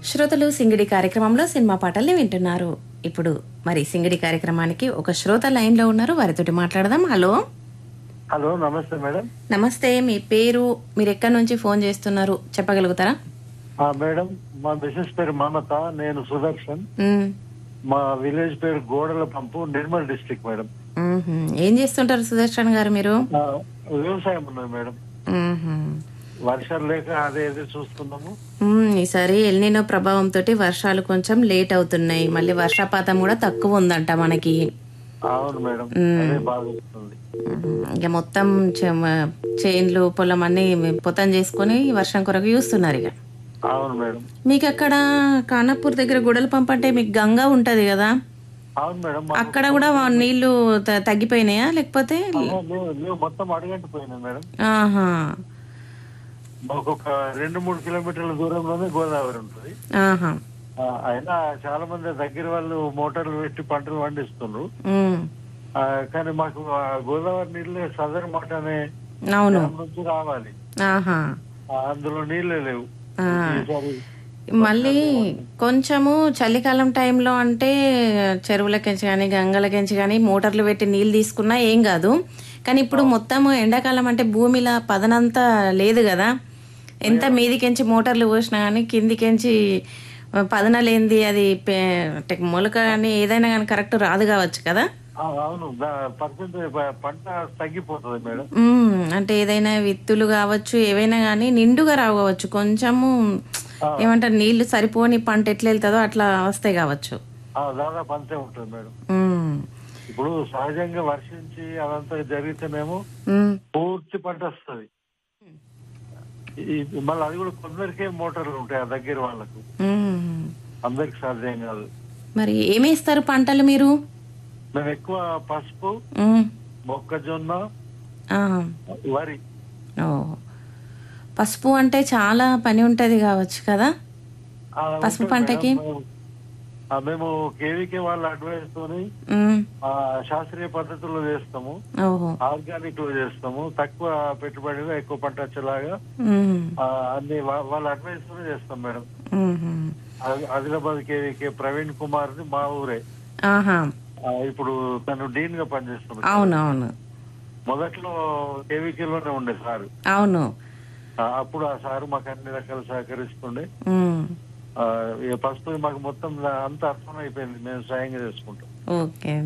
శ్రోతలు సింగిడి కార్యక్రమంలో సినిమా పాటల్ని వింటున్నారు ఇప్పుడు మరి సింగిడి కార్యక్రమానికి ఒక శ్రోత లైన్ లో ఉన్నారు వారితోటి మాట్లాడదాం హలో హలో నమస్తే మేడం నమస్తే మీ పేరు మీరు ఎక్కడి నుంచి ఫోన్ చేస్తున్నారు చెప్పగలుగుతారా ఆ, మేడం మా బిజినెస్ పేరు మమత నేను సుదర్శన్ మ్మ్. మా విలేజ్ పేరు గోడల పంపు నిర్మల్ డిస్ట్రిక్ట్ మేడం మ్మ్హ్మ్. ఏం చేస్తుంటారు సుదర్శన్ గారు మీరు ఆ, వ్యవసాయం ఉన్నది మేడం మ్మ్హ్మ్. వర్షాలు లేక అదే అదే చూస్తున్నాము మ్మ్. ఈసారి ఎల్నినో ప్రభావంతో వర్షాలు కొంచెం లేట్ అవుతున్నాయి మళ్ళీ వర్షపాతం కూడా తక్కువ ఉందంట మనకి అవును మేడం అదే బాగుంటుంది మ్మ్. ఇక మొత్తం చె- చేన్లు పొలం అన్ని పొతం చేసుకొని వర్షం కొరకు చూస్తున్నారు ఇక అవును మేడం మీకు అక్కడ కానాపూర్ దగ్గర గుడల పంప్ అంటే మీకు గంగా ఉంటది కదా అవును మేడం మా- అక్కడ కూడా వా- నీళ్లు త- తగ్గిపోయినాయా లేకపోతే ఆ, లేవు, లేవు, మొత్తం అడగంటిపోయినాయి మేడం ఆహా మాకు ఒక రెండు మూడు కిలోమీటర్ల దూరంలోనే గోదావరి ఉంటుంది ఆహా ఆ, అయినా చాలా మంది దగ్గర వాళ్ళు మోటార్లు పెట్టి పంటలు పండిస్తున్నారు ఉమ్. ఆ, కానీ మాకు ఆ గోదావరి నీళ్ళే సదర్ మాట అనే అవును డ్యామ్ నుంచి రావాలి ఆహా ఆ, అందులో నీళ్ళే లేవు ఆ. ఈసారి మళ్ళీ కొంచెము చలికాలం టైంలో అంటే చెరువులకెంచి కానీ గంగలకెంచి కానీ మోటార్లు పెట్టి నీళ్ళు తీసుకున్నా ఏం కాదు కానీ ఇప్పుడు మొత్తం ఎండాకాలం అంటే భూమిలో పదనంతా లేదు కదా ఎంత మీదికెంచి మోటార్లు పోసినా కానీ కిందికెంచి పదన లేనిది అది పే- అంటే మొలక కానీ ఏదైనా కానీ కరెక్ట్ రాదు కావచ్చు కదా ఆ, అవును పర్సెంటేజ్ పంట తగ్గిపోతుంది మేడం ఉమ్, అంటే ఏదైనా విత్తులు కావచ్చు ఏవైనా కానీ నిండుగా రావు కావచ్చు కొంచెము ఏమంటారు నీళ్లు సరిపోని పంట ఎట్లా వెళ్తుందో అట్లా వస్తాయి కావచ్చు ఆ, దాదాపు అంతే ఉంటుంది మేడం ఉమ్, ఇప్పుడు సహజంగా వర్షించి అదంతా జరిగితేనేమో ఉమ్, పూర్తి పంట వస్తుంది మళ్ళీ అది కూడా కొందరికే మోటార్లు ఉంటాయి ఆ దగ్గర వాళ్ళకు ఉమ్. అందరికి సాధ్యం కాదు మరి ఏమేస్తారు పంటలు మీరు మేము ఎక్కువ పసుపు ఉమ్, మొక్కజొన్న ఆ, వరి ఓ పసుపు అంటే చాలా పని ఉంటది కావచ్చు కదా ఆ, పసుపు ఉంటుంది పంటకి? మేడం. మేము- ఆ, మేము కేవీకే వాళ్ళ అడ్వైస్ తోని ఉమ్, ఆ, శాస్త్రీయ పద్ధతుల్లో చేస్తాము ఓహో ఆర్గానిక్ లో చేస్తాము తక్కువ పెట్టుబడిలో ఎక్కువ పంట వచ్చేలాగా ఉమ్, ఆ, అన్ని వా- వాళ్ళ అడ్వైస్ తోనే చేస్తాం మేడం ఉమ్, ఆ- ఆదిలాబాద్ కేవీకే ప్రవీణ్ కుమార్ ది మా ఊరే ఆహా ఆ, ఇప్పుడు తను డీన్ గా పనిచేస్తున్నాడు అవును అవును మొదట్లో కేవీకే లోనే ఉండే సారు అవును ఆ, అప్పుడు ఆ సారు మాకు అన్ని రకాలు సహకరిస్తుండే ఉమ్, ఆ, ఇక పసుపు మాకు మొత్తం అంతా అర్థం అయిపోయింది మేము స్వయంగా చేసుకుంటాం ఓకే